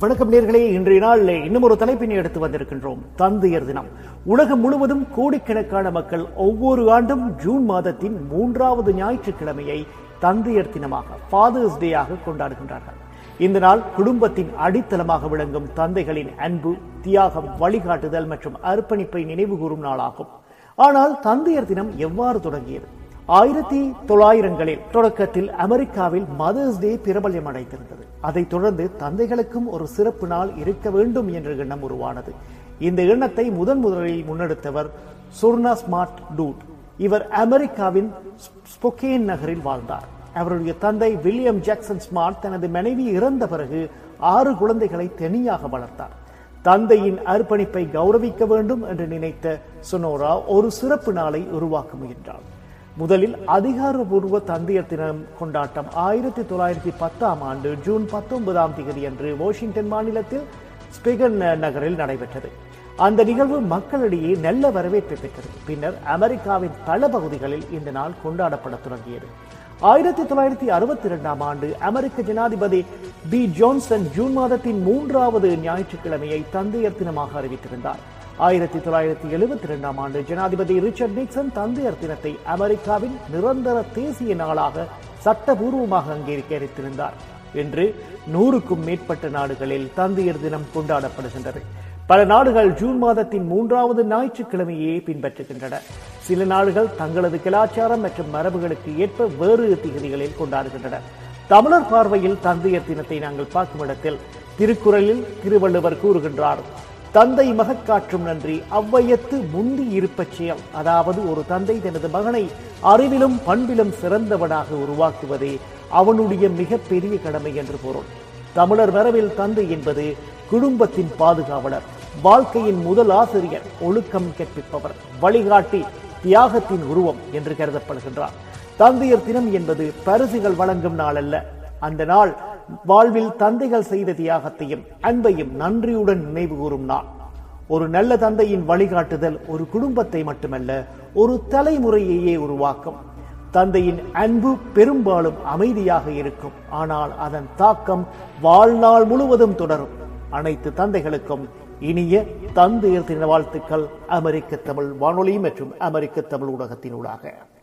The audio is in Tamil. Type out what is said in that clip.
வணக்கம் நேர்களே இன்றைய நாளில் இன்னும் ஒரு தலைப்பினை எடுத்து வந்திருக்கின்றோம் தந்தையர் தினம் உலகம் முழுவதும் கோடிக்கணக்கான மக்கள் ஒவ்வொரு ஆண்டும் ஜூன் மாதத்தின் மூன்றாவது ஞாயிற்றுக்கிழமையை தந்தையர் தினமாக ஃபாதர்ஸ் டேயாக கொண்டாடுகின்றார்கள் இந்த நாள் குடும்பத்தின் அடித்தளமாக விளங்கும் தந்தைகளின் அன்பு தியாகம் வழிகாட்டுதல் மற்றும் அர்ப்பணிப்பை நினைவுகூரும் நாளாகும் ஆனால் தந்தையர் தினம் எவ்வாறு தொடங்கியது ஆயிரத்தி தொள்ளாயிரங்களில் தொடக்கத்தில் அமெரிக்காவில் மதர்ஸ் டே பிரபல்யம் அடைந்திருந்தது அதைத் தொடர்ந்து தந்தைகளுக்கும் ஒரு சிறப்பு நாள் இருக்க வேண்டும் என்ற எண்ணம் உருவானது இந்த எண்ணத்தை முதன் முதலில் முன்னெடுத்தவர் சுர்னா ஸ்மார்ட் டூட் இவர் அமெரிக்காவின் ஸ்பொகேன் நகரில் வாழ்ந்தார் அவருடைய தந்தை வில்லியம் ஜாக்சன் ஸ்மார்ட் தனது மனைவி இறந்த பிறகு ஆறு குழந்தைகளை தனியாக வளர்த்தார் தந்தையின் அர்ப்பணிப்பை கௌரவிக்க வேண்டும் என்று நினைத்த சொனோரா ஒரு சிறப்பு நாளை உருவாக்க முயன்றார் முதலில் அதிகாரபூர்வ தந்தையர் தினம் கொண்டாட்டம் ஆயிரத்தி தொள்ளாயிரத்தி பத்தாம் ஆண்டு ஜூன் பத்தொன்பதாம் தேதி அன்று வாஷிங்டன் மாநிலத்தில் ஸ்பிகன் நகரில் நடைபெற்றது அந்த நிகழ்வு மக்களிடையே நல்ல வரவேற்பை பெற்றது பின்னர் அமெரிக்காவின் பல பகுதிகளில் இந்த நாள் கொண்டாடப்பட தொடங்கியது ஆயிரத்தி தொள்ளாயிரத்தி அறுபத்தி இரண்டாம் ஆண்டு அமெரிக்க ஜனாதிபதி பி ஜோன்சன் ஜூன் மாதத்தின் மூன்றாவது ஞாயிற்றுக்கிழமையை தந்தையர் தினமாக அறிவித்திருந்தார் ஆயிரத்தி தொள்ளாயிரத்தி எழுபத்தி இரண்டாம் ஆண்டு ஜனாதிபதி ரிச்சர்ட் நிக்சன் தந்தையர் தினத்தை அமெரிக்காவின் நிரந்தர தேசிய நாளாக சட்டபூர்வமாக அங்கீகரித்திருந்தார் என்று நூறுக்கும் மேற்பட்ட நாடுகளில் தந்தையர் தினம் கொண்டாடப்படுகின்றது பல நாடுகள் ஜூன் மாதத்தின் மூன்றாவது ஞாயிற்றுக்கிழமையே பின்பற்றுகின்றன சில நாடுகள் தங்களது கலாச்சாரம் மற்றும் மரபுகளுக்கு ஏற்ப வேறு திகதிகளில் கொண்டாடுகின்றன தமிழர் பார்வையில் தந்தையர் தினத்தை நாங்கள் பார்க்கும் இடத்தில் திருக்குறளில் திருவள்ளுவர் கூறுகின்றார் தந்தை மகக்காற்றும் நன்றி அவ்வையத்து முந்தி இருப்பச் செயல் அதாவது ஒரு தந்தை தனது மகனை அறிவிலும் பண்பிலும் சிறந்தவனாக உருவாக்குவதே அவனுடைய மிகப்பெரிய கடமை என்று பொருள் தமிழர் மரபில் தந்தை என்பது குடும்பத்தின் பாதுகாவலர் வாழ்க்கையின் முதல் ஆசிரியர் ஒழுக்கம் கற்பிப்பவர் வழிகாட்டி தியாகத்தின் உருவம் என்று கருதப்படுகின்றார் தந்தையர் தினம் என்பது பரிசுகள் வழங்கும் நாள் அல்ல அந்த நாள் வாழ்வில் தந்தைகள் செய்த தியாகத்தையும் அன்பையும் நன்றியுடன் நினைவு கூறும் நாள் ஒரு நல்ல தந்தையின் வழிகாட்டுதல் ஒரு குடும்பத்தை மட்டுமல்ல ஒரு தலைமுறையையே உருவாக்கும் தந்தையின் அன்பு பெரும்பாலும் அமைதியாக இருக்கும் ஆனால் அதன் தாக்கம் வாழ்நாள் முழுவதும் தொடரும் அனைத்து தந்தைகளுக்கும் இனிய தந்தையர் தின வாழ்த்துக்கள் அமெரிக்க தமிழ் வானொலி மற்றும் அமெரிக்க தமிழ் ஊடகத்தினூடாக